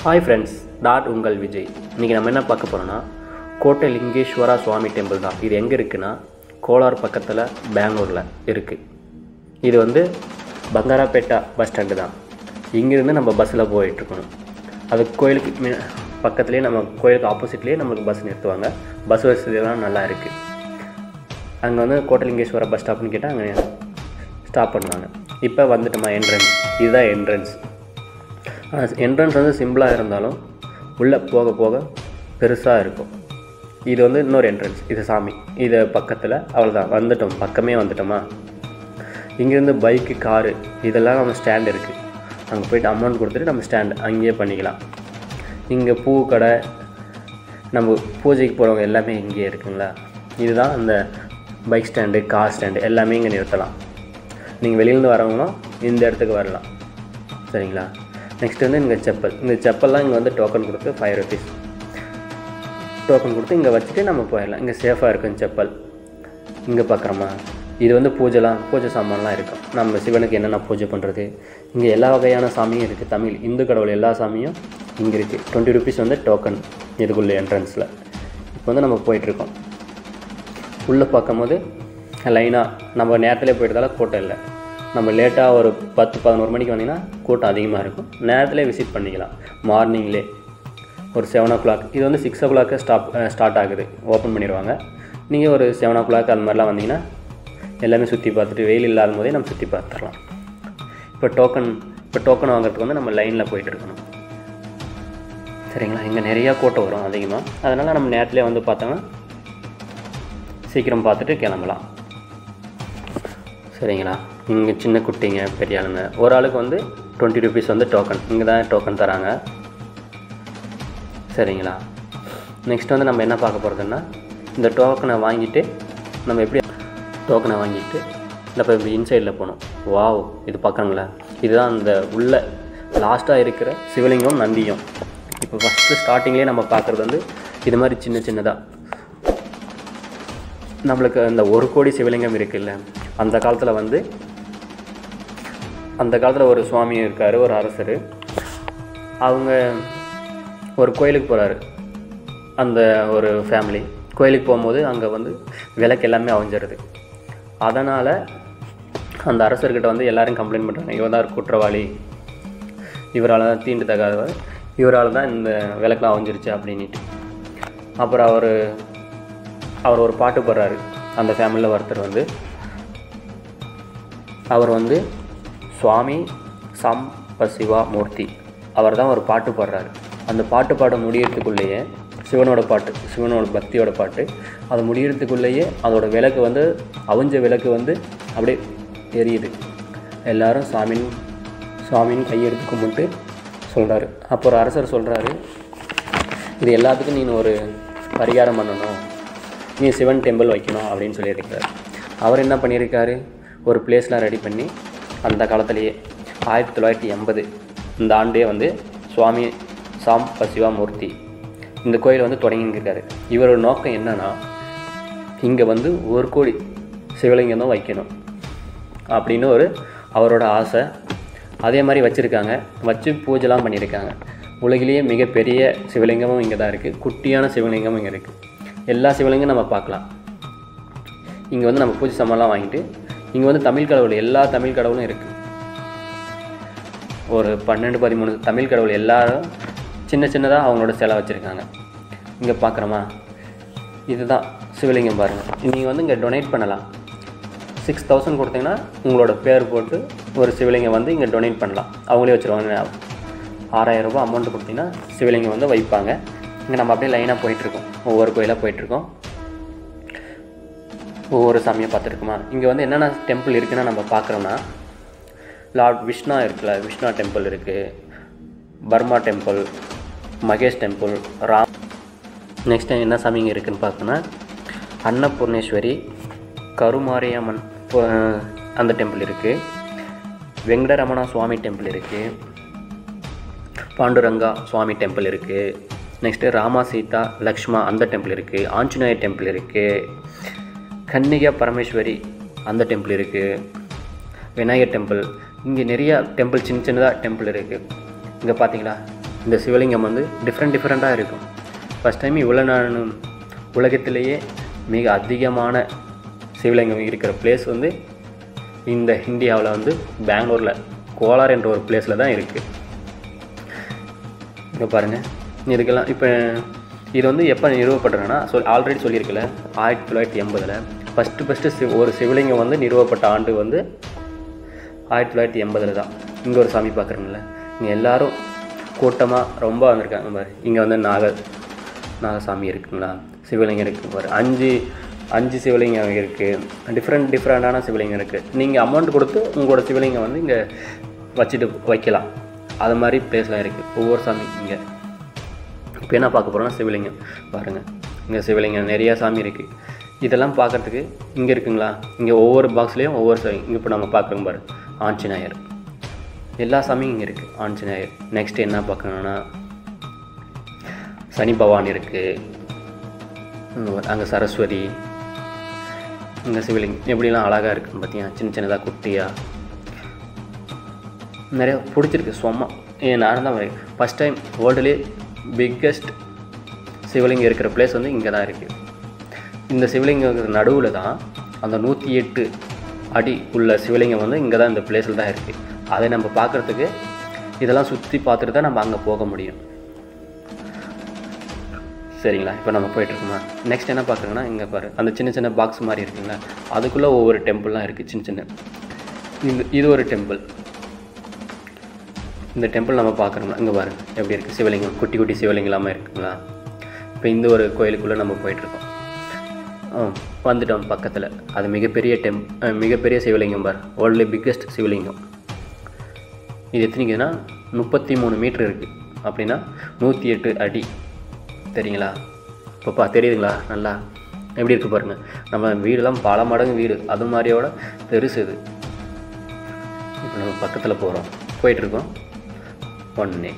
hi friends dot உங்கள் விஜய் இன்றைக்கி நம்ம என்ன பார்க்க போகிறோன்னா கோட்டை லிங்கேஸ்வரா சுவாமி டெம்பிள் தான் இது எங்கே இருக்குன்னா கோலார் பக்கத்தில் பெங்களூரில் இருக்குது இது வந்து பங்காராப்பேட்டா பஸ் ஸ்டாண்டு தான் இங்கேருந்து நம்ம பஸ்ஸில் போயிட்டுருக்கணும் அது கோயிலுக்கு மி- பக்கத்துலேயே நம்ம கோயிலுக்கு ஆப்போசிட்லேயே நம்மளுக்கு பஸ் நிறுத்துவாங்க பஸ் வசதியெல்லாம் நல்லா இருக்குது அங்கே வந்து கோட்டலிங்கேஸ்வரர் பஸ் ஸ்டாப்னு கேட்டால் அங்கே ஸ்டாப் பண்ணுவாங்க இப்போ வந்துட்டோமா என்ட்ரன்ஸ் இதுதான் என்ட்ரன்ஸ் என்ட்ரன்ஸ் வந்து சிம்பிளாக இருந்தாலும் உள்ளே போக போக பெருசாக இருக்கும் இது வந்து இன்னொரு என்ட்ரன்ஸ் இது சாமி இது பக்கத்தில் அவ்வளோதான் வந்துட்டோம் பக்கமே வந்துட்டோமா இங்கேருந்து பைக்கு காரு இதெல்லாம் நம்ம ஸ்டாண்ட் இருக்குது அங்கே போயிட்டு அமௌண்ட் கொடுத்துட்டு நம்ம ஸ்டாண்ட் அங்கேயே பண்ணிக்கலாம் இங்கே பூ கடை நம்ம பூஜைக்கு போகிறவங்க எல்லாமே இங்கேயே இருக்குங்களா இதுதான் அந்த பைக் ஸ்டாண்டு கார் ஸ்டாண்டு எல்லாமே இங்கே நிறுத்தலாம் நீங்கள் வெளியிலேருந்து வரவங்களும் இந்த இடத்துக்கு வரலாம் சரிங்களா நெக்ஸ்ட் வந்து இங்கே செப்பல் இந்த செப்பல்லாம் இங்கே வந்து டோக்கன் கொடுத்து ஃபைவ் ருபீஸ் டோக்கன் கொடுத்து இங்கே வச்சுட்டு நம்ம போயிடலாம் இங்கே சேஃபாக இருக்கும் செப்பல் இங்கே பார்க்குறோமா இது வந்து பூஜைலாம் பூஜை சாமான்லாம் இருக்கும் நம்ம சிவனுக்கு என்னென்ன பூஜை பண்ணுறது இங்கே எல்லா வகையான சாமியும் இருக்குது தமிழ் இந்து கடவுள் எல்லா சாமியும் இங்கே இருக்குது டுவெண்ட்டி ருபீஸ் வந்து டோக்கன் இதுக்குள்ளே என்ட்ரன்ஸில் இப்போ வந்து நம்ம போயிட்டுருக்கோம் உள்ளே பார்க்கும்போது லைனாக நம்ம நேரத்தில் போயிட்டதால கூட்டம் இல்லை நம்ம லேட்டாக ஒரு பத்து பதினோரு மணிக்கு வந்தீங்கன்னா கூட்டம் அதிகமாக இருக்கும் நேரத்திலே விசிட் பண்ணிக்கலாம் மார்னிங்லே ஒரு செவன் ஓ கிளாக் இது வந்து six o'clock stop start ஆகுது ஓப்பன் பண்ணிடுவாங்க நீங்கள் ஒரு செவன் ஓ கிளாக் அந்த மாதிரிலாம் வந்தீங்கன்னா எல்லாமே சுற்றி பார்த்துட்டு வெயில் இல்லாத போதே நம்ம சுற்றி பார்த்துடலாம் இப்போ டோக்கன் இப்போ டோக்கன் வாங்குறதுக்கு வந்து நம்ம லைனில் போயிட்டு இருக்கணும் சரிங்களா இங்கே நிறையா கூட்டம் வரும் அதிகமாக அதனால் நம்ம நேரத்திலே வந்து பார்த்தோன்னா சீக்கிரம் பார்த்துட்டு கிளம்பலாம் சரிங்களா இங்கே சின்ன குட்டிங்க பெரிய ஆளுங்க ஒரு ஆளுக்கு வந்து டுவெண்ட்டி ருபீஸ் வந்து டோக்கன் இங்கே தான் டோக்கன் தராங்க சரிங்களா நெக்ஸ்ட் வந்து நம்ம என்ன பார்க்க போகிறதுன்னா இந்த டோக்கனை வாங்கிட்டு நம்ம எப்படி டோக்கனை வாங்கிட்டு இந்த இப்போ இப்படி இன்சைடில் போகணும் வாவ் இது பார்க்குறாங்களா இதுதான் அந்த உள்ள லாஸ்ட்டாக இருக்கிற சிவலிங்கம் நந்தியும் இப்போ ஃபஸ்ட்டு ஸ்டார்டிங்லேயே நம்ம பார்க்குறது வந்து இது மாதிரி சின்ன சின்னதாக நம்மளுக்கு அந்த ஒரு கோடி சிவலிங்கம் இருக்குல்ல அந்த காலத்தில் வந்து அந்த காலத்தில் ஒரு சுவாமி இருக்கார் ஒரு அரசர் அவங்க ஒரு கோயிலுக்கு போகிறாரு அந்த ஒரு ஃபேமிலி கோயிலுக்கு போகும்போது அங்கே வந்து விளக்கு எல்லாமே அவிஞ்சிருது அதனால் அந்த அரசர்கிட்ட வந்து எல்லாரும் கம்ப்ளைண்ட் பண்ணுறாங்க இவர் தான் ஒரு குற்றவாளி இவரால் தான் தீண்டு தகாதவர் இவரால் தான் இந்த விளக்குலாம் அவிஞ்சிருச்சு அப்படின்ட்டு அப்புறம் அவர் அவர் ஒரு பாட்டு பாடுறாரு அந்த ஃபேமிலியில் ஒருத்தர் வந்து அவர் வந்து சுவாமி சாம்ப சிவா மூர்த்தி அவர் தான் ஒரு பாட்டு பாடுறாரு அந்த பாட்டு பாட முடியறதுக்குள்ளேயே சிவனோட பாட்டு சிவனோட பக்தியோட பாட்டு அது முடியறதுக்குள்ளேயே அதோட விளக்கு வந்து அவிஞ்ச விளக்கு வந்து அப்படியே எரியுது எல்லாரும் சாமின் சுவாமின்னு கையெடுத்து கும்பிட்டு சொல்கிறாரு அப்போ ஒரு அரசர் சொல்கிறாரு இது எல்லாத்துக்கும் நீ ஒரு பரிகாரம் பண்ணணும் நீ சிவன் டெம்பிள் வைக்கணும் அப்படின்னு சொல்லியிருக்காரு அவர் என்ன பண்ணியிருக்காரு ஒரு பிளேஸ்லாம் ரெடி பண்ணி அந்த காலத்திலேயே ஆயிரத்தி தொள்ளாயிரத்தி எண்பது இந்த ஆண்டே வந்து சுவாமி சாம் பசிவா மூர்த்தி இந்த கோயில் வந்து தொடங்கியிருக்காரு இவரோட நோக்கம் என்னன்னா இங்கே வந்து ஒரு கோடி சிவலிங்கம் தான் வைக்கணும் அப்படின்னு ஒரு அவரோட ஆசை அதே மாதிரி வச்சுருக்காங்க வச்சு பூஜைலாம் பண்ணியிருக்காங்க உலகிலேயே மிகப்பெரிய சிவலிங்கமும் இங்கே தான் இருக்குது குட்டியான சிவலிங்கமும் இங்கே இருக்குது எல்லா சிவலிங்கம் நம்ம பார்க்கலாம் இங்கே வந்து நம்ம பூஜை சாமான்லாம் வாங்கிட்டு இங்கே வந்து தமிழ் கடவுள் எல்லா தமிழ் கடவுளும் இருக்குது ஒரு பன்னெண்டு பதிமூணு தமிழ் கடவுள் எல்லாரும் சின்ன சின்னதாக அவங்களோட சிலை வச்சுருக்காங்க இங்கே பார்க்குறோமா இதுதான் சிவலிங்கம் பாருங்கள் நீங்கள் வந்து இங்கே டொனேட் பண்ணலாம் சிக்ஸ் தௌசண்ட் கொடுத்தீங்கன்னா உங்களோட பேர் போட்டு ஒரு சிவலிங்கம் வந்து இங்கே டொனேட் பண்ணலாம் அவங்களே வச்சுருவாங்க ஆறாயிரம் ரூபாய் அமௌண்ட் கொடுத்தீங்கன்னா சிவலிங்கம் வந்து வைப்பாங்க இங்கே நம்ம அப்படியே லைனாக போயிட்டுருக்கோம் ஒவ்வொரு கோயிலாக போயிட்டுருக்கோம் ஒவ்வொரு சாமியை பார்த்துருக்குமா இங்கே வந்து என்னென்ன டெம்பிள் இருக்குன்னு நம்ம பார்க்குறோன்னா லார்ட் விஷ்ணா இருக்குல்ல விஷ்ணா டெம்பிள் இருக்குது Brahma temple Mahesh temple Ram next time என்ன சாமி இங்கே இருக்குன்னு பார்த்தோன்னா அன்னபூர்ணேஸ்வரி கருமாரியம்மன் பு- அந்த டெம்பிள் இருக்குது வெங்கடரமணா சுவாமி டெம்பிள் இருக்குது பாண்டுரங்கா சுவாமி டெம்பிள் இருக்குது நெக்ஸ்ட்டு ராமா சீதா லக்ஷ்மா அந்த டெம்பிள் இருக்குது ஆஞ்சநேயர் டெம்பிள் இருக்குது கன்னிகா பரமேஸ்வரி அந்த டெம்பிள் இருக்குது விநாயகர் டெம்பிள் இங்கே நிறையா டெம்பிள் சின்ன சின்னதாக டெம்பிள் இருக்குது இங்கே பார்த்தீங்களா இந்த சிவலிங்கம் வந்து டிஃப்ரெண்ட் டிஃப்ரெண்ட்டாக இருக்கும் ஃபஸ்ட் டைம் இவ்வளோ நான் உலகத்திலேயே மிக அதிகமான சிவலிங்கம் இருக்கிற பிளேஸ் வந்து இந்த இந்தியாவில் வந்து பெங்களூரில் கோலார் என்ற ஒரு பிளேஸில் தான் இருக்குது இங்கே பாருங்கள் இதுக்கெல்லாம் இப்போ இது வந்து எப்போ நிறுவப்பட்டதுன்னா சொல் ஆல்ரெடி சொல்லியிருக்கல ஆயிரத்தி தொள்ளாயிரத்தி எண்பதில் ஃபஸ்ட்டு ஃபஸ்ட்டு சிவ ஒரு சிவலிங்கம் வந்து நிறுவப்பட்ட ஆண்டு வந்து ஆயிரத்தி தொள்ளாயிரத்தி எண்பதில் தான் இங்கே ஒரு சாமி பார்க்குறீங்கள இங்கே எல்லோரும் கூட்டமாக ரொம்ப வந்திருக்காங்க பாரு இங்கே வந்து நாக நாகசாமி இருக்குங்களா சிவலிங்கம் இருக்குது பாரு அஞ்சு அஞ்சு சிவலிங்கம் இருக்குது டிஃப்ரெண்ட் டிஃப்ரெண்ட்டான சிவலிங்கம் இருக்குது நீங்கள் அமௌண்ட் கொடுத்து உங்களோட சிவலிங்கம் வந்து இங்கே வச்சுட்டு வைக்கலாம் அது மாதிரி பிளேஸ்லாம் இருக்குது ஒவ்வொரு சாமி இங்கே இப்போ என்ன பார்க்க போகிறோம்னா சிவலிங்கம் பாருங்கள் இங்கே சிவலிங்கம் நிறையா சாமி இருக்குது இதெல்லாம் பார்க்குறதுக்கு இங்கே இருக்குங்களா இங்கே ஒவ்வொரு பாக்ஸ்லேயும் ஒவ்வொரு சாமி இங்கே இப்போ நம்ம பார்க்குறோம் பாரு ஆஞ்சநேயர் எல்லா சாமியும் இங்கே இருக்குது ஆஞ்சநேயர் நெக்ஸ்ட் என்ன பார்க்கணுன்னா சனி பகவான் இருக்குது அங்கே சரஸ்வதி இங்கே சிவலிங்கம் எப்படிலாம் அழகாக இருக்குன்னு பார்த்தீங்கன்னா சின்ன சின்னதாக குட்டியாக நிறைய பிடிச்சிருக்கு சும்மா ஏன் நான் தான் ஃபஸ்ட் டைம் வேர்ல்டுலேயே பிக்கஸ்ட் சிவலிங்கம் இருக்கிற பிளேஸ் வந்து இங்கே தான் இருக்குது இந்த சிவலிங்கம் நடுவில் தான் அந்த நூற்றி எட்டு அடி உள்ள சிவலிங்கம் வந்து இங்கே தான் இந்த பிளேஸில் தான் இருக்குது அதை நம்ம பார்க்குறதுக்கு இதெல்லாம் சுற்றி பார்த்துட்டு தான் நம்ம அங்கே போக முடியும் சரிங்களா இப்போ நம்ம போயிட்டுருக்கோமா நெக்ஸ்ட் என்ன பார்க்குறோங்கன்னா இங்கே பாரு அந்த சின்ன சின்ன பாக்ஸ் மாதிரி இருக்குங்களா அதுக்குள்ளே ஒவ்வொரு டெம்பிள்லாம் இருக்குது சின்ன சின்ன இந்த இது ஒரு டெம்பிள் இந்த டெம்பிள் நம்ம பார்க்குறோம்னா இங்கே பாருங்க எப்படி இருக்குது சிவலிங்கம் குட்டி குட்டி சிவலிங்கலாமல் இருக்குங்களா இப்போ இந்த ஒரு கோயிலுக்குள்ளே நம்ம போயிட்டுருக்கோம் ஆ வந்துட்டோம் பக்கத்தில் அது மிகப்பெரிய டெம் அஹ், மிகப்பெரிய சிவலிங்கம் பார் வேர்ல்ட்லேயே பிக்கஸ்ட் சிவலிங்கம் இது எத்தனைக்குதுன்னா முப்பத்தி மூணு மீட்ரு இருக்குது அப்படின்னா நூற்றி எட்டு அடி தெரியுங்களா இப்போப்பா தெரியுதுங்களா நல்லா எப்படி இருக்குது பாருங்கள் நம்ம வீடெல்லாம் பல மடங்கு வீடு அது மாதிரியோட பெருசு இது இப்போ நம்ம பக்கத்தில் போகிறோம் போயிட்டுருக்கோம் ஒன்னே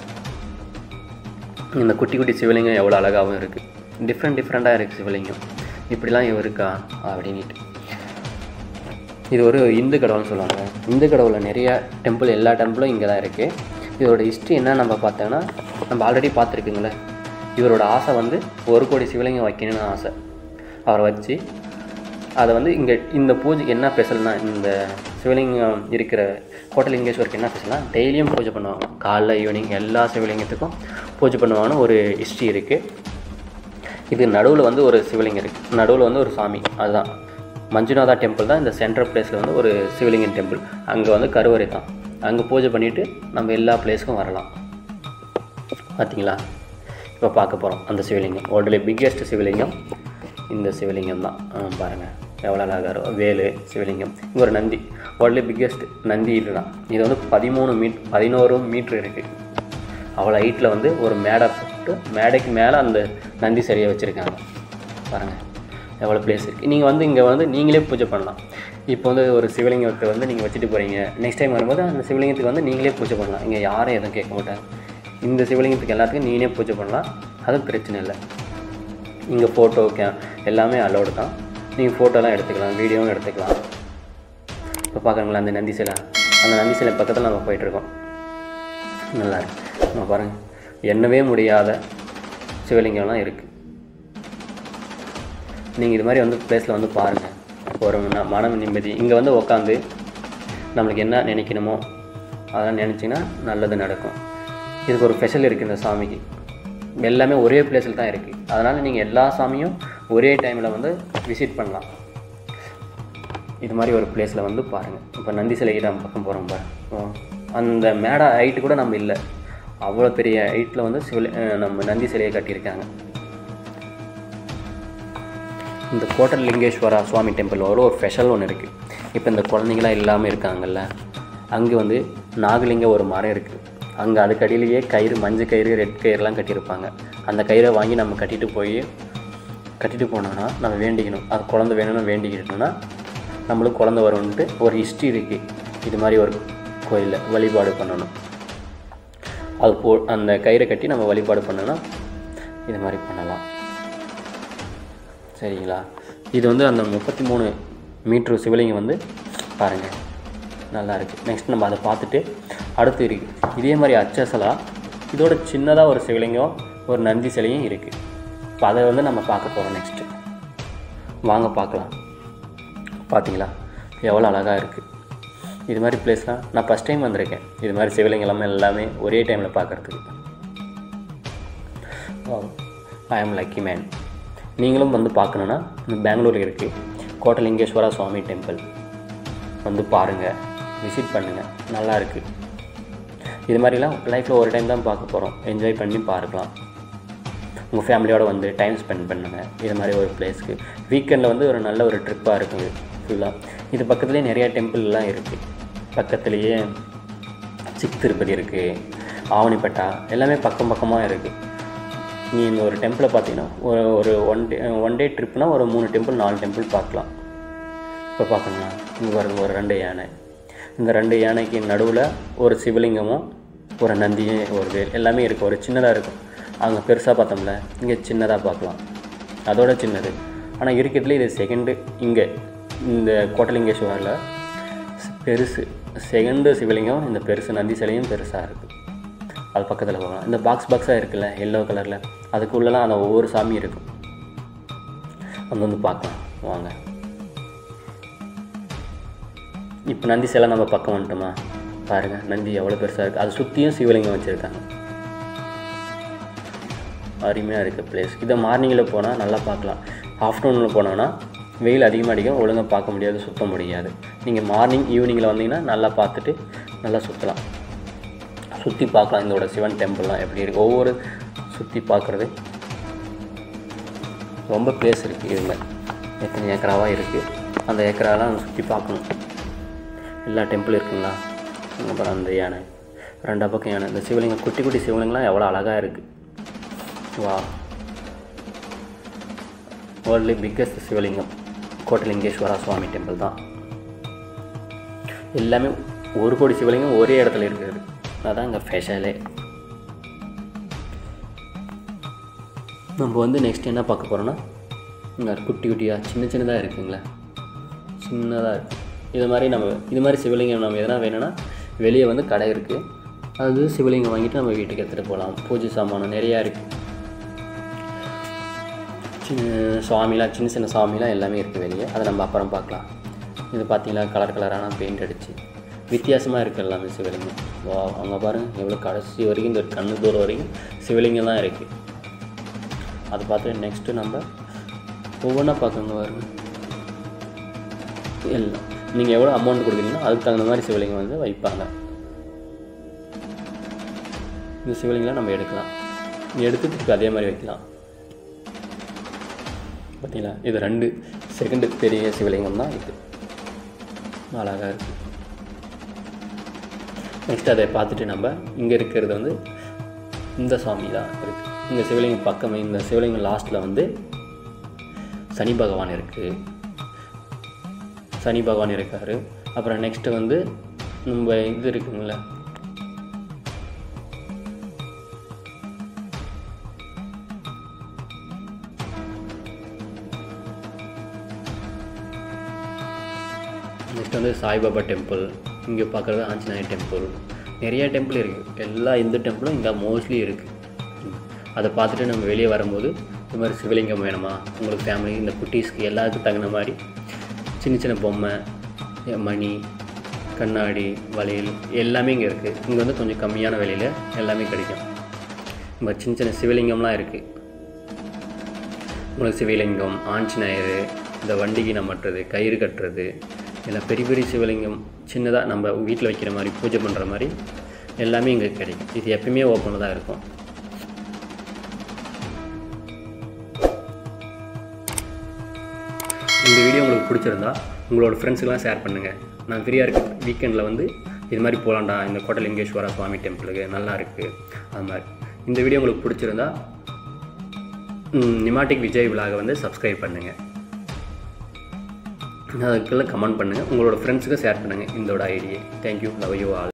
இந்த குட்டி குட்டி சிவலிங்கம் எவ்வளோ அழகாகவும் இருக்குது டிஃப்ரெண்ட் டிஃப்ரெண்ட்டாக இருக்குது சிவலிங்கம் இப்படிலாம் இவ இருக்கா அப்படின்ட்டு இது ஒரு இந்து கடவுள்னு சொல்லுவாங்க இந்து கடவுளில் நிறைய டெம்பிள் எல்லா டெம்பிளும் இங்கே தான் இருக்குது இதோட ஹிஸ்ட்ரி என்ன நம்ம பார்த்தோன்னா நம்ம ஆல்ரெடி பார்த்துருக்குங்களே இவரோட ஆசை வந்து ஒரு கோடி சிவலிங்கம் வைக்கணும்னு ஆசை அவரை வச்சு அதை வந்து இங்கே இந்த பூஜைக்கு என்ன ஸ்பெஷல்னா இந்த சிவலிங்கம் இருக்கிற கோட்டலிங்கேஸ்வருக்கு என்ன ஸ்பெஷல்னா டெய்லியும் பூஜை பண்ணுவாங்க காலைல ஈவினிங் எல்லா சிவலிங்கத்துக்கும் பூஜை பண்ணுவாங்கன்னு ஒரு ஹிஸ்ட்ரி இருக்குது இது நடுவில் வந்து ஒரு சிவலிங்கம் இருக்குது நடுவில் வந்து ஒரு சாமி அதுதான் மஞ்சுநாதா டெம்பிள் தான் இந்த சென்ட்ரல் பிளேஸில் வந்து ஒரு சிவலிங்கம் டெம்பிள் அங்கே வந்து கருவறை தான் அங்கே பூஜை பண்ணிவிட்டு நம்ம எல்லா பிளேஸ்க்கும் வரலாம் பார்த்தீங்களா இப்போ பார்க்க போகிறோம் அந்த சிவலிங்கம் வேர்ல்டுலே பிக்கெஸ்ட் சிவலிங்கம் இந்த சிவலிங்கம் தான் பாருங்கள் எவ்வளோ அழகாரோ வேலு சிவலிங்கம் இங்கே ஒரு நந்தி வேர்ல்டுலே பிக்கெஸ்ட் நந்தி இதுதான் இது வந்து பதிமூணு மீட் பதினோரு மீட்ரு இருக்குது அவ்வளோ ஹைட்டில் வந்து ஒரு மேடை போட்டு மேடைக்கு மேலே அந்த நந்தி சிலையை வச்சுருக்காங்க பாருங்கள் எவ்வளோ பிளேஸ் இருக்குது நீங்கள் வந்து இங்கே வந்து நீங்களே பூஜை பண்ணலாம் இப்போ வந்து ஒரு சிவலிங்கத்தை வந்து நீங்கள் வச்சுட்டு போகிறீங்க நெக்ஸ்ட் டைம் வரும்போது அந்த சிவலிங்கத்துக்கு வந்து நீங்களே பூஜை பண்ணலாம் இங்கே யாரும் எதுவும் கேட்க மாட்டாங்க இந்த சிவலிங்கத்துக்கு எல்லாத்துக்கும் நீனே பூஜை பண்ணலாம் அதுவும் பிரச்சனை இல்லை இங்கே ஃபோட்டோ கே எல்லாமே அலோடு தான் நீங்கள் ஃபோட்டோலாம் எடுத்துக்கலாம் வீடியோவும் எடுத்துக்கலாம் இப்போ பார்க்குறீங்களா அந்த நந்தி சிலை அந்த நந்தி சிலை பக்கத்தில் நம்ம போயிட்டுருக்கோம் நல்லா இருக்கு நம்ம பாருங்கள் எண்ணவே முடியாத சிவலிங்கம்லாம் இருக்குது நீங்கள் இது மாதிரி வந்து பிளேஸில் வந்து பாருங்கள் ஒரு ந- மன நிம்மதி இங்கே வந்து உக்காந்து நம்மளுக்கு என்ன நினைக்கணுமோ அதெல்லாம் நினச்சிங்கன்னா நல்லது நடக்கும் இதுக்கு ஒரு ஸ்பெஷல் இருக்குது இந்த சாமிக்கு எல்லாமே ஒரே பிளேஸில் தான் இருக்குது அதனால் நீங்கள் எல்லா சாமியும் ஒரே டைமில் வந்து விசிட் பண்ணலாம் இது மாதிரி ஒரு பிளேஸில் வந்து பாருங்கள் இப்போ நந்தி சிலைக்கு நம்ம பக்கம் போகிறோம் பாரு ஓ, அந்த மேடை ஹைட்டு கூட நம்ம இல்லை அவ்வளோ பெரிய ஹைட்டில் வந்து சிவலி அஹ் நம்ம நந்தி சிலையை கட்டியிருக்காங்க இந்த கோட்டல் லிங்கேஸ்வரா சுவாமி டெம்பிள் ஒரு ஒரு ஸ்பெஷல் ஒன்று இருக்குது இப்போ இந்த குழந்தைங்களாம் இல்லாமல் இருக்காங்கல்ல அங்கே வந்து நாகலிங்க ஒரு மரம் இருக்குது அங்கே அதுக்கு அடியிலேயே கயிறு மஞ்சள் கயிறு ரெட் கயிறுலாம் கட்டியிருப்பாங்க அந்த கயிறை வாங்கி நம்ம கட்டிட்டு போய் கட்டிட்டு போனோம்னா நம்ம வேண்டிக்கணும் அது குழந்தை வேணும்னு வேண்டிக்கிட்டோம்னா நம்மளுக்கு குழந்தை வரும்ன்ட்டு ஒரு ஹிஸ்ட்ரி இருக்குது இது மாதிரி ஒரு கோயிலில் வழிபாடு பண்ணணும் அது போ அந்த கயிறை கட்டி நம்ம வழிபாடு பண்ணோன்னா இது மாதிரி பண்ணலாம் சரிங்களா இது வந்து அந்த முப்பத்தி மூணு மீட்ரு சிவலிங்கம் வந்து பாருங்கள் நல்லா இருக்குது நெக்ஸ்ட் நம்ம அதை பார்த்துட்டு அடுத்து இருக்குது இதே மாதிரி அச்சசலாக இதோட சின்னதாக ஒரு சிவலிங்கம் ஒரு நந்தி சிலையும் இருக்குது இப்போ அதை வந்து நம்ம பார்க்க போகிறோம் நெக்ஸ்ட்டு வாங்க பார்க்கலாம் பார்த்தீங்களா எவ்வளோ அழகாக இருக்குது இது மாதிரி பிளேஸ்லாம் நான் ஃபஸ்ட் டைம் வந்திருக்கேன் இது மாதிரி சிவலிங்கம் எல்லாமே எல்லாமே ஒரே டைமில் பார்க்குறதுக்கு ஐ ஆம் லக்கி மேன் நீங்களும் வந்து பார்க்கணுன்னா இந்த பெங்களூரில் இருக்குது கோட்டலிங்கேஸ்வரா சுவாமி டெம்பிள் வந்து பாருங்கள் விசிட் பண்ணுங்கள் நல்லா இருக்குது இது மாதிரிலாம் லைஃப்பில் ஒரு டைம் தான் பார்க்க போகிறோம் என்ஜாய் பண்ணி பார்க்கலாம் உங்கள் ஃபேமிலியோடு வந்து டைம் ஸ்பெண்ட் பண்ணுங்கள் இது மாதிரி ஒரு பிளேஸ்க்கு வீக்கெண்டில் வந்து ஒரு நல்ல ஒரு ட்ரிப்பாக இருக்குது ஃபுல்லாக இது பக்கத்துலேயே நிறையா டெம்பிள்லாம் இருக்குது பக்கத்துலேயே சிக் திருப்பதி இருக்குது ஆவணிப்பட்டா எல்லாமே பக்கம் பக்கமாக இருக்குது நீ இந்த ஒரு டெம்பிளை பார்த்தீங்கன்னா ஒரு ஒரு ஒன் டே ஒன் டே ட்ரிப்னால் ஒரு மூணு டெம்பிள் நாலு டெம்பிள் பார்க்கலாம் இப்போ பார்க்கணும்னா இங்கே பாருங்க ஒரு ரெண்டு யானை இந்த ரெண்டு யானைக்கு நடுவில் ஒரு சிவலிங்கமும் ஒரு நந்தியும் ஒரு வேல் எல்லாமே இருக்குது ஒரு சின்னதாக இருக்கும் அங்கே பெருசாக பார்த்தோம்ல இங்கே சின்னதாக பார்க்கலாம் அதோட சின்னது ஆனால் இருக்கிறதுல இது செகண்டு இங்கே இந்த கோட்டலிங்கேஸ்வரில் பெருசு செகண்டு சிவலிங்கம் இந்த பெருசு நந்தி சிலையும் பெருசாக இருக்குது அது பக்கத்தில் பார்க்கலாம் இந்த பாக்ஸ் பாக்ஸாக இருக்குல்ல எல்லோ கலரில் அதுக்குள்ளெலாம் அந்த ஒவ்வொரு சாமி இருக்கும் அங்கே வந்து பார்க்கலாம் வாங்க இப்போ நந்தி சிலை நம்ம பக்கம் வந்துட்டோமா பாருங்கள் நந்தி எவ்வளோ பெருசாக இருக்குது அதை சுற்றியும் சிவலிங்கம் வச்சுருக்காங்க அருமையாக இருக்குது பிளேஸ் இதை மார்னிங்கில் போனால் நல்லா பார்க்கலாம் ஆஃப்டர்நூனில் போனோன்னா வெயில் அதிகமாக அடிக்கும் ஒழுங்காக பார்க்க முடியாது சுத்த முடியாது நீங்கள் மார்னிங் ஈவினிங்கில் வந்தீங்கன்னா நல்லா பார்த்துட்டு நல்லா சுற்றலாம் சுற்றி பார்க்கலாம் இதோட சிவன் டெம்பிள்லாம் எப்படி இருக்குது ஒவ்வொரு சுற்றி பார்க்குறது ரொம்ப பிளேஸ் இருக்குது இதில் எத்தனை ஏக்கராவாக இருக்குது அந்த ஏக்கராலாம் சுற்றி பார்க்கணும் எல்லா டெம்பிள் இருக்குங்களா அப்புறம் அந்த யானை ரெண்டா பக்கம் யானை இந்த சிவலிங்கம் குட்டி குட்டி சிவலிங்கம்லாம் எவ்வளோ அழகாக இருக்குது வா வேர்ல்ட்லி பிக்கஸ்ட் சிவலிங்கம் கோட்டலிங்கேஸ்வரா சுவாமி டெம்பிள் தான் எல்லாமே ஒரு கோடி சிவலிங்கம் ஒரே இடத்துல இருக்குது அதான் இங்கே ஸ்பெஷலே நம்ம வந்து நெக்ஸ்ட் என்ன பார்க்க போகிறோன்னா இங்கே குட்டி குட்டியாக சின்ன சின்னதாக இருக்குங்களா சின்னதாக இருக்குது இது மாதிரி நம்ம இது மாதிரி சிவலிங்கம் நம்ம எதனா வேணும்னா வெளியே வந்து கடை இருக்குது அது சிவலிங்கம் வாங்கிட்டு நம்ம வீட்டுக்கு எடுத்துகிட்டு போகலாம் பூஜை சாமானம் நிறையா இருக்குது சின்ன சுவாமிலாம் சின்ன சின்ன சுவாமிலாம் எல்லாமே இருக்குது வெளியே அதை நம்ம அப்புறம் பார்க்கலாம் இது பார்த்தீங்களா கலர் கலரான பெயிண்ட் அடிச்சு வித்தியாசமாக இருக்குது எல்லாமே சிவலிங்கம் வா அங்கே பாருங்கள் எவ்வளோ கடைசி வரைக்கும் இந்த கண்ணு தூரம் வரைக்கும் சிவலிங்கம் தான் இருக்குது அதை பார்த்து நெக்ஸ்ட்டு நம்ம ஒவ்வொன்றா பார்க்கங்க பாருங்க எல்லாம் நீங்கள் எவ்வளோ அமௌண்ட் கொடுக்குறீங்களோ அதுக்கு தகுந்த மாதிரி சிவலிங்கம் வந்து வைப்பாங்க இந்த சிவலிங்கம்லாம் நம்ம எடுக்கலாம் எடுத்து திருப்பி அதே மாதிரி வைக்கலாம் பார்த்தீங்களா இது ரெண்டு செகண்டு பெரிய சிவலிங்கம் தான் இது அழகாக இருக்குது நெக்ஸ்ட் அதை பார்த்துட்டு நம்ம இங்கே இருக்கிறது வந்து இந்த சாமி தான் இருக்குது இந்த சிவலிங்கம் பக்கம் இந்த சிவலிங்கம் லாஸ்ட்டில் வந்து சனி பகவான் இருக்குது சனி பகவான் இருக்கார் அப்புறம் நெக்ஸ்ட்டு வந்து நம்ம இது இருக்குங்கள நெக்ஸ்ட் வந்து சாய்பாபா டெம்பிள் இங்கே பார்க்குறது ஆஞ்சநேயர் டெம்பிள் நிறைய டெம்பிள் இருக்குது எல்லா இந்த டெம்பிளும் இங்கே மோஸ்ட்லி இருக்குது அதை பார்த்துட்டு நம்ம வெளியே வரும்போது இந்த மாதிரி சிவலிங்கம் வேணுமா உங்களுக்கு ஃபேமிலி இந்த குட்டீஸ்க்கு எல்லாத்துக்கும் தகுந்த மாதிரி சின்ன சின்ன பொம்மை மணி கண்ணாடி வளையல் எல்லாமே இங்கே இருக்குது இங்கே வந்து கொஞ்சம் கம்மியான விலையில் எல்லாமே கிடைக்கும் இந்த மாதிரி சின்ன சின்ன சிவலிங்கம்லாம் இருக்குது உங்களுக்கு சிவலிங்கம் ஆஞ்சநேயர் இந்த வண்டிக்கு நம்மட்டுறது கயிறு கட்டுறது எல்லாம் பெரிய பெரிய சிவலிங்கம் சின்னதாக நம்ம வீட்டில் வைக்கிற மாதிரி பூஜை பண்ணுற மாதிரி எல்லாமே இங்கே கிடைக்கும் இது எப்பயுமே ஓப்பனில் தான் இருக்கும் இந்த வீடியோ உங்களுக்கு பிடிச்சிருந்தா உங்களோட ஃப்ரெண்ட்ஸுக்கெலாம் ஷேர் பண்ணுங்கள் நான் ஃப்ரீயாக இருக்க வீக்கெண்டில் வந்து இது மாதிரி போகலாண்டா இந்த கோட்டலிங்கேஸ்வரா சுவாமி டெம்பிளுக்கு நல்லா இருக்குது அது மாதிரி இந்த வீடியோ உங்களுக்கு பிடிச்சிருந்தா நிமாட்டிக் விஜய் விலாக வந்து சப்ஸ்கிரைப் பண்ணுங்கள் அதுக்குள்ளே கமெண்ட் பண்ணுங்கள் உங்களோட ஃப்ரெண்ட்ஸுக்கும் ஷேர் பண்ணுங்கள் இதோட ஐடியை தேங்க்யூ லவ் யூ ஆல்